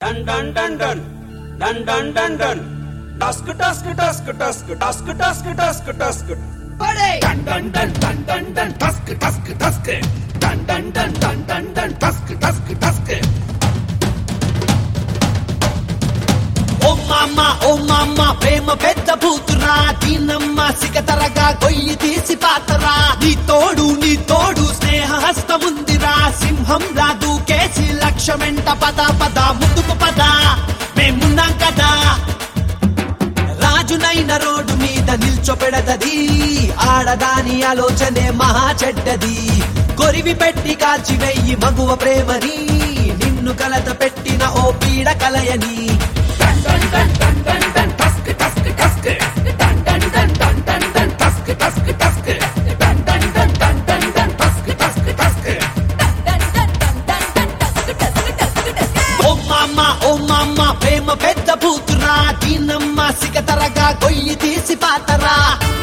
Dun dun dun dun. Dun dun dun dun. Tusk tusk tusk tusk tusk tusk tusk tusk. Buddy! Dun dun dun dun dun dun tusk tusk tusk dun dun dun dun dun dun tusk tusk tusk ఓ మామ ఓ మామ ప్రేమ పెద్ద భూతురా దీనమ్మ సిగతరగా గొయ్యి తీసి పాతరా నీ తోడు నీ తోడు స్నేహ హస్తముందిరా సింహం లా దూకేసి లక్ష్యమెంట పద పద ముందుకు పద మేమున్నాం కదా రాజునైన రోడ్డు మీద నిల్చోపెడతది ఆడదాని ఆలోచనే మహా చెడ్డది కొరివి పెట్టి కాల్చి వెయ్యి మగువ ప్రేమని నిన్ను కలత పెట్టిన ఓ పీడ కలయని dun dun dun dun dun dun tusk tusk tusk dun dun dun dun dun dun tusk tusk tusk dun dun dun dun dun dun tusk tusk tusk ఓ మామ ఓ మామ ప్రేమ పెద్ద భూతురా దీనమ్మ సిగతరగా గొయ్యి తీసి పాతరా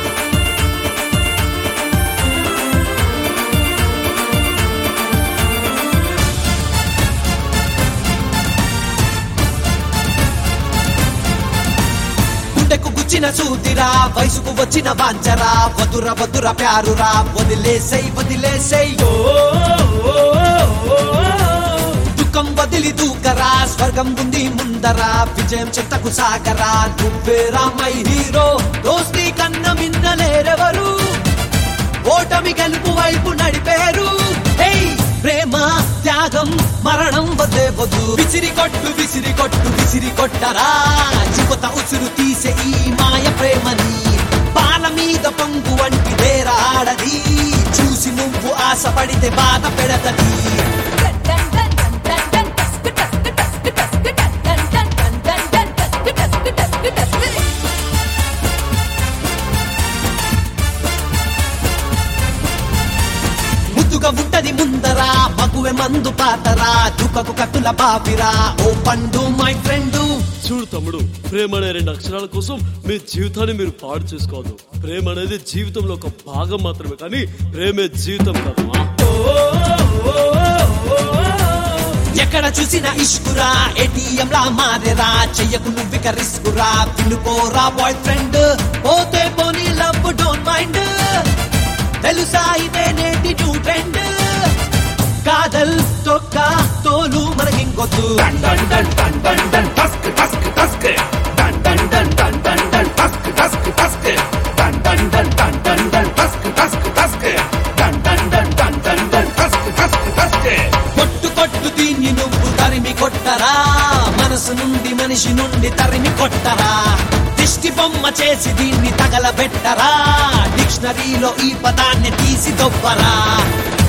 గుండెకు గుచ్చిన సూతిరా వయసుకు వచ్చిన వాంచరా వదుర వదుర ప్యారురా వదిలేసై వదిలేసై ఓ, ఓ, ఓ, ఓ. దుఃఖం వదిలి దూకరా స్వర్గం ఉంది ముందరా విజయం చెత్తకు సాగరా నువ్వేరా మై హీరో దోస్తి కన్న మిన్నలేరెవరు ఓటమి గెలుపు వైపు నడిపేరు ఏయ్ ప్రేమ త్యాగం మరణం వద్దే వద్దు విసిరి కొట్టు విసిరి కొట్టు విసిరి కొట్టరా యువత ఉసురు తీసే ఈ మాయ ప్రేమని పాల మీద పొంగు వంటి వేరాడది చూసి నువ్వు ఆశపడితే బాధ పెడతది ముద్దుగా ఉంటది ముందరా మగువె మందు పాతరా దుఃఖకు కట్టుల బాపిరా ఓ పండు మై ఫ్రెండ్ చూడు తమ్ముడు ప్రేమ అనే రెండు అక్షరాల కోసం మీ జీవితాన్ని మీరు పాడు చేసుకోవద్దు ప్రేమ అనేది జీవితంలో ఒక భాగం మాత్రమే కానీ ప్రేమే జీవితం కాదు ఎక్కడ చూసిన ఇష్కురా ఏటీఎం లా మారేరా చెయ్యకు నువ్విక రిస్కురా వినుకోరా బాయ్ ఫ్రెండ్ పోతే పోనీ లవ్ డోంట్ మైండ్ తెలుసా ఇదే నేటి న్యూ ట్రెండ్ కాదల్ తొక్క తోలు మనకింకొద్దు dun dun dun dun dun dun tusk tusk tusk dun dun dun dun dun dun tusk tusk tusk dun dun dun dun dun dun tusk tusk tusk dun dun dun dun dun dun tusk tusk tusk కొట్టు కొట్టు దీన్ని నువ్వు తరిమి కొట్టరా మనసు నుండి మనిషి నుండి తరిమి కొట్టరా దిష్టి బొమ్మ చేసి దీన్ని తగలబెట్టరా డిక్షనరీలో ఈ పదాన్ని తీసి దొబ్బరా